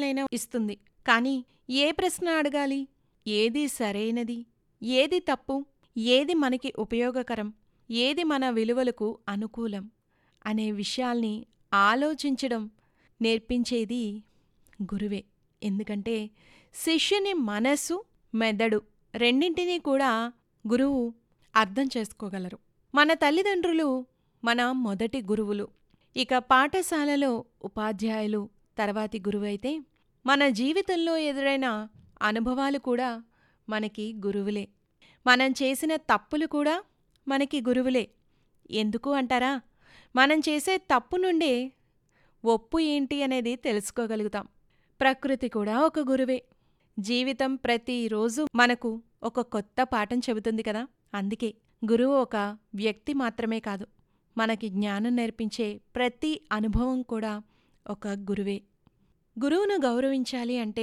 ప్రశ్ననైనా ఇస్తుంది కానీ ఏ ప్రశ్న అడగాలి ఏది సరైనది ఏది తప్పు ఏది మనకి ఉపయోగకరం ఏది మన విలువలకు అనుకూలం అనే విషయాల్ని ఆలోచించడం నేర్పించేది గురువే ఎందుకంటే శిష్యుని మనసు మెదడు రెండింటినీ కూడా గురువు అర్థం చేసుకోగలరు మన తల్లిదండ్రులు మన మొదటి గురువులు ఇక పాఠశాలలో ఉపాధ్యాయులు తర్వాతి గురువైతే మన జీవితంలో ఎదురైన అనుభవాలు కూడా మనకి గురువులే మనం చేసిన తప్పులు కూడా మనకి గురువులే ఎందుకు అంటారా మనం చేసే తప్పు నుండే ఒప్పు ఏంటి అనేది తెలుసుకోగలుగుతాం ప్రకృతి కూడా ఒక గురువే జీవితం ప్రతిరోజు మనకు ఒక కొత్త పాఠం చెబుతుంది కదా అందుకే గురువు ఒక వ్యక్తి మాత్రమే కాదు మనకి జ్ఞానం నేర్పించే ప్రతి అనుభవం కూడా ఒక గురువే గురువును గౌరవించాలి అంటే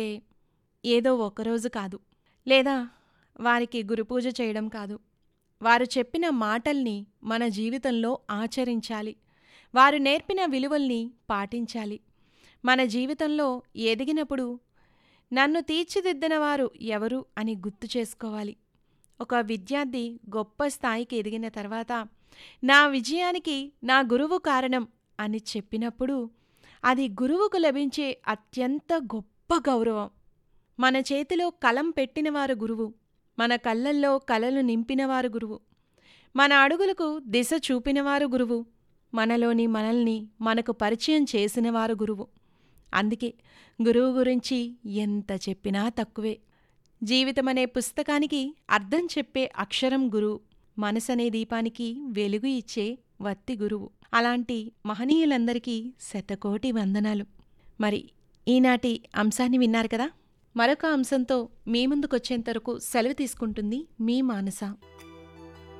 ఏదో ఒకరోజు కాదు లేదా వారికి గురుపూజ చేయడం కాదు వారు చెప్పిన మాటల్ని మన జీవితంలో ఆచరించాలి వారు నేర్పిన విలువల్ని పాటించాలి మన జీవితంలో ఎదిగినప్పుడు నన్ను తీర్చిదిద్దిన వారు ఎవరు అని గుర్తు చేసుకోవాలి ఒక విద్యార్థి గొప్ప స్థాయికి ఎదిగిన తర్వాత నా విజయానికి నా గురువు కారణం అని చెప్పినప్పుడు అది గురువుకు లభించే అత్యంత గొప్ప గౌరవం మన చేతిలో కలం పెట్టినవారు గురువు మన కళ్ళల్లో కలలు నింపినవారు గురువు మన అడుగులకు దిశ చూపినవారు గురువు మనలోని మనల్ని మనకు పరిచయం చేసినవారు గురువు అందుకే గురువు గురించి ఎంత చెప్పినా తక్కువే జీవితమనే పుస్తకానికి అర్థం చెప్పే అక్షరం గురువు మనసనే దీపానికి వెలుగు ఇచ్చే వత్తి గురువు అలాంటి మహనీయులందరికీ శతకోటి వందనాలు మరి ఈనాటి అంశాన్ని విన్నారు కదా మరొక అంశంతో మీ ముందుకొచ్చేంత వరకు సెలవు తీసుకుంటుంది మీ మానస